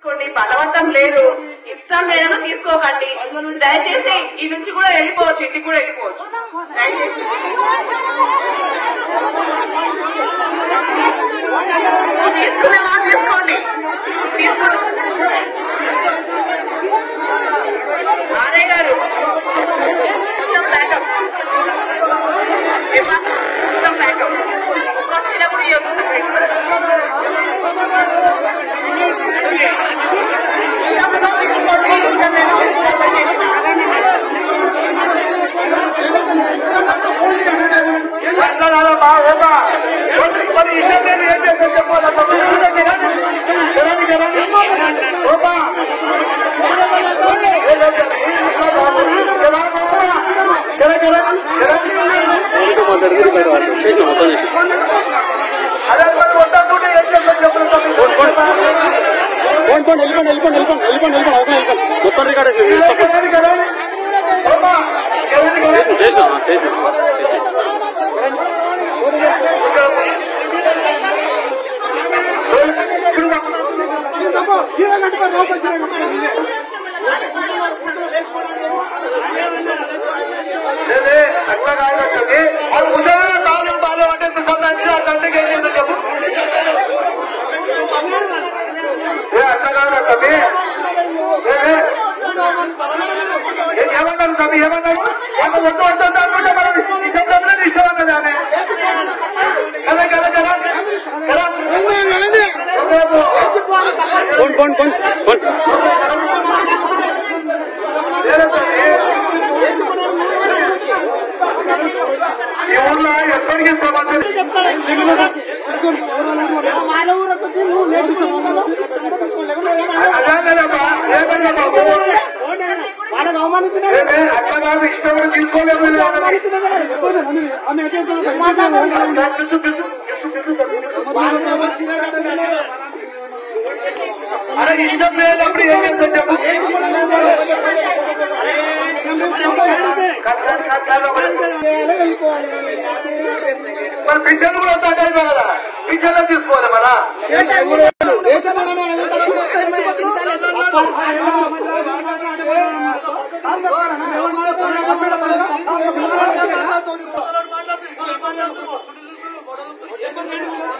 తీసుకోండి బలవంతం లేదు ఇష్టం లేదని తీసుకోకండి దయచేసి ఈ నుంచి కూడా వెళ్ళిపోవచ్చు ఇంటికి కూడా వెళ్ళిపోవచ్చు దయచేసి తీసుకునే వాళ్ళు తీసుకోండి తీసుకోండి ఆర్ఏ గారు కొంచెం బ్యాకప్ కొంచెం బ్యాకప్ వచ్చినప్పుడు ఇవ్వకుండా అట్లా కాదమ్మా ఓపా మరి ఇష్టం లేదు ఏం చేస్తే చెప్పాలి కదండి కదండి ఓపా చేసిన మొత్తం చేసి అదే మరి వద్దంటుంటే ఏం చేస్తాం చెప్పండి పోండి పోండి వెళ్ళిపోండి వెళ్ళిపోండి వెళ్ళిపోండి వెళ్ళిపోండి వెళ్ళిపోండి అవసరం వెళ్ళిపోండి మొత్తం రికార్డ్ చేసిన కదండి కదండి ఓపా కదండి కదండి చేసిన చేసిన లేదే, అట్లా కాదు అక్కడికి అది ఉదయం తాళం తాళం అంటే సంబంధించి ఆ తండ్రికి ఏం చేద్దాం చెప్పు ఏ అట్లా కాదు అక్కడి ఏమన్నారు కవి ఏమన్నారు వాళ్ళు వద్దు వద్దు అనుకుంటే మనం ఈ శబ్దంలో ఇష్టమన్నది ఆమె కదా కదా కదా కదా పోండి పోండి పోండి పోండి ఈ ఊళ్ళో ఎప్పటికీ సమస్య అలా కదమ్మా ఏమన్నా బాబు వాళ్ళకి అవమానించిన ఏమే, అట్లా కాదు ఇష్టం తీసుకోలేదు అరే ఇష్టం లేనప్పుడు ఏం చేస్తా చెప్పు కట్టాలి, కట్టాలి. మరి పింఛన్లు కూడా వస్తాయి కదా పింఛన్లు తీసుకోవాలి మన చేశారు